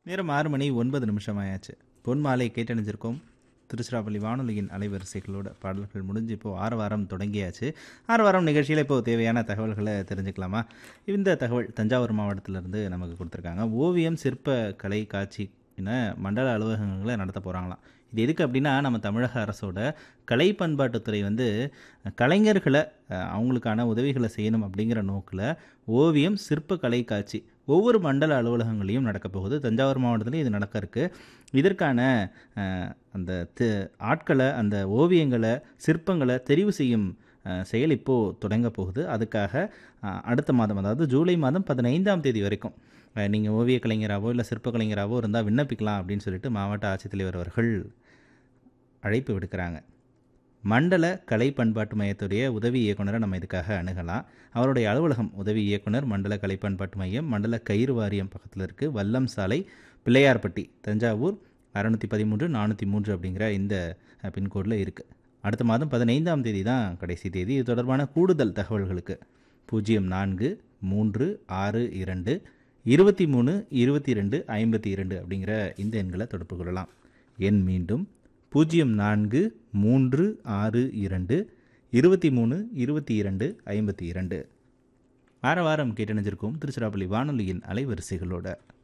நேரம் ஆறு மணி ஒன்பது நிமிஷம் ஆயாச்சு பொன் மாலை கேட்டணிஞ்சிருக்கோம் திருச்சிராப்பள்ளி வானொலியின் அலைவரிசைகளோட பாடல்கள் முடிஞ்சு இப்போது ஆறு வாரம் தொடங்கியாச்சு ஆறு வாரம் நிகழ்ச்சியில் இப்போது தேவையான தகவல்களை தெரிஞ்சுக்கலாமா இந்த தகவல் தஞ்சாவூர் மாவட்டத்திலேருந்து நமக்கு கொடுத்துருக்காங்க ஓவியம் சிற்ப கலை காட்சி என மண்டல அலுவலகங்களை நடத்த போகிறாங்களாம் இது எதுக்கு அப்படின்னா நம்ம தமிழக அரசோட கலை பண்பாட்டுத்துறை வந்து கலைஞர்களை அஹ், அவங்களுக்கான உதவிகளை செய்யணும் அப்படிங்கிற நோக்கில் ஓவியம் சிற்ப கலை காட்சி ஒவ்வொரு மண்டல அலுவலகங்களையும் நடக்க போகுது தஞ்சாவூர் மாவட்டத்திலையும் இது நடக்க இருக்கு இதற்கான அஹ், அந்த தி- ஆட்களை அந்த ஓவியங்களை சிற்பங்களை தெரிவு செய்யும் அஹ், செயல் இப்போது தொடங்க போகுது அதுக்காக அஹ், அடுத்த மாதம் அதாவது ஜூலை மாதம் பதினைந்தாம் தேதி வரைக்கும் நீங்கள் ஓவிய கலைஞராகவோ இல்லை சிற்ப கலைஞராகவோ இருந்தால் விண்ணப்பிக்கலாம் அப்படின்னு சொல்லிட்டு மாவட்ட ஆட்சித்தலைவர் அவர்கள் அழைப்பு விடுக்கிறாங்க மண்டல கலை பண்பாட்டு மையத்துடைய உதவி இயக்குனரை நம்ம இதுக்காக அணுகலாம் அவருடைய அலுவலகம் உதவி இயக்குனர் மண்டல கலை பண்பாட்டு மையம் மண்டல கயிறு வாரியம் பக்கத்தில் இருக்குது வல்லம் சாலை பிள்ளையார்பட்டி தஞ்சாவூர் அறநூற்றி பதிமூன்று நானூற்றி மூன்று அப்படிங்கிற இந்த அஹ், பின்கோடில் இருக்குது அடுத்த மாதம் பதினைந்தாம் தேதி தான் கடைசி தேதி இது தொடர்பான கூடுதல் தகவல்களுக்கு பூஜ்ஜியம் நான்கு மூன்று ஆறு இரண்டு இருபத்தி மூணு இருபத்தி ரெண்டு ஐம்பத்தி இரண்டு அப்படிங்கிற இந்த எண்களை தொடர்பு கொள்ளலாம் எண் மீண்டும் பூஜ்ஜியம் நான்கு மூன்று ஆறு இரண்டு இருபத்தி மூணு இருபத்தி இரண்டு ஐம்பத்தி இரண்டு வார வாரம் கேட்டணிஞ்சிருக்கோம் திருச்சிராப்பள்ளி வானொலியின் அலைவரிசைகளோட